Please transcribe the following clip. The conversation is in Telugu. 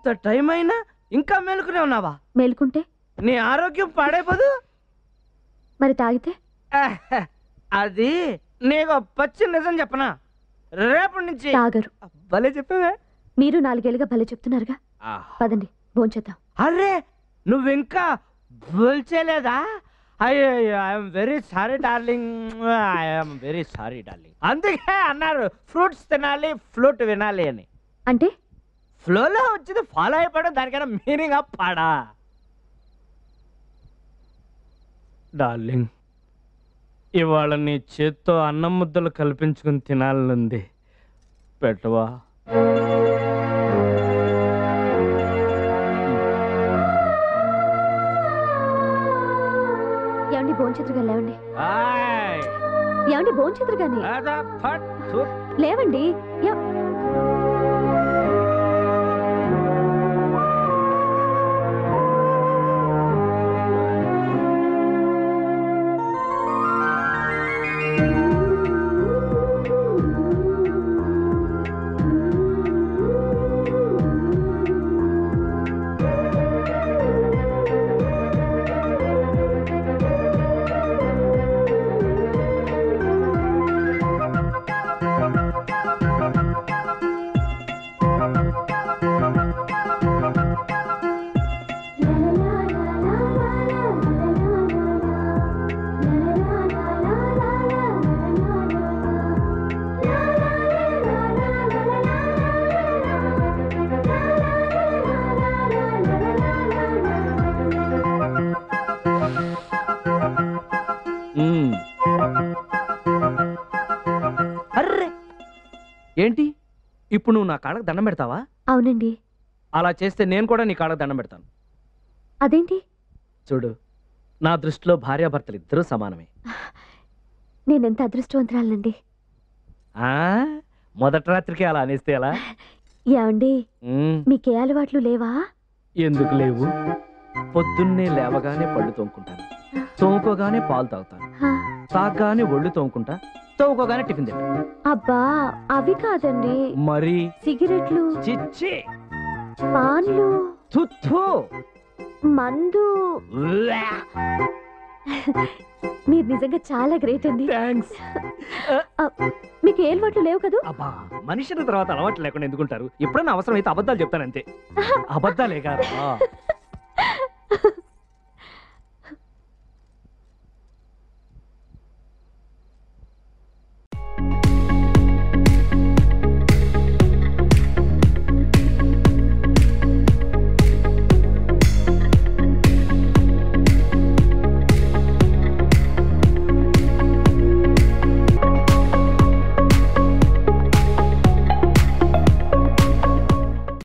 ఇంత టైం అయినా ఇంకా మేలుకునే ఉన్నావా మేలుకుంటే నీ ఆరోగ్యం పాడైపోదు మరి తాగితే ఆహ్, అది నీకు పచ్చి నిజం చెప్పనా రేపటి నుంచి తాగరు భలే చెప్పావే మీరు నాలుగేళ్ళుగా భలే చెప్తున్నారుగా పదండి భోంచేద్దాం అరే నువ్వు ఇంకా బోల్చేలేదా అయ్యో I'm very sorry darling I'm very sorry darling అందుకే అన్నారు ఫ్రూట్స్ తినాలి ఫ్లూట్ వినాలి అని అంటే ఫ్లోలో వచ్చింది ఫాలో అయిపోవడం దానికైనా మీనింగ్ పాడా డార్లింగ్ ఇవాళ నీ చేత్తో అన్నం ముద్దలు కల్పించుకుని తినాలనుంది పెట్టవా ఏమండి భోంచేతురుగా లేవండి ఆయ్, ఏమండి భోంచేతురుగాని అదా ఫట్ థు. లేవండి ఎ- మ్మ్. అర్రే ఏంటి ఇప్పుడు నువ్వు నా కాళ్ళకి దండం పెడతావా అవునండి అలా చేస్తే నేను కూడా నీ కాళ్ళకి దండం పెడతాను అదేంటి చూడు నా దృష్టిలో భార్యాభర్తలు ఇద్దరూ సమానమే నేనెంత అదృష్టవంతురాలండి ఆ మొదటి రాత్రికి అలా అనేస్తే ఎలా ఏమండి మ్మ్. మీకే అలవాట్లు లేవా ఎందుకు లేవు పొద్దున్నే లేవగానే పళ్ళు తోముకుంటాను తోముకోగానే పాలు తాగుతాను హా, తాగగానే ఒళ్ళు తోముకుంటా తోముకోగానే టిఫిన్ తింటా అబ్బా అవి కాదండి మరి సిగరెట్లు చిచ్చి పాన్లు తుత్తు మందు మీరు నిజంగా చాలా గ్రేట్ అండి థ్యాంక్స్ ఆ, మీకు ఏ అలవాట్లు లేవు కదూ అబ్బా మనిషిని తర్వాత అలవాటు లేకుండా ఎందుకుంటారు ఎప్పుడైనా అవసరం అయితే అబద్ధాలు చెప్తాను అంతే అబద్ధాలే కాదా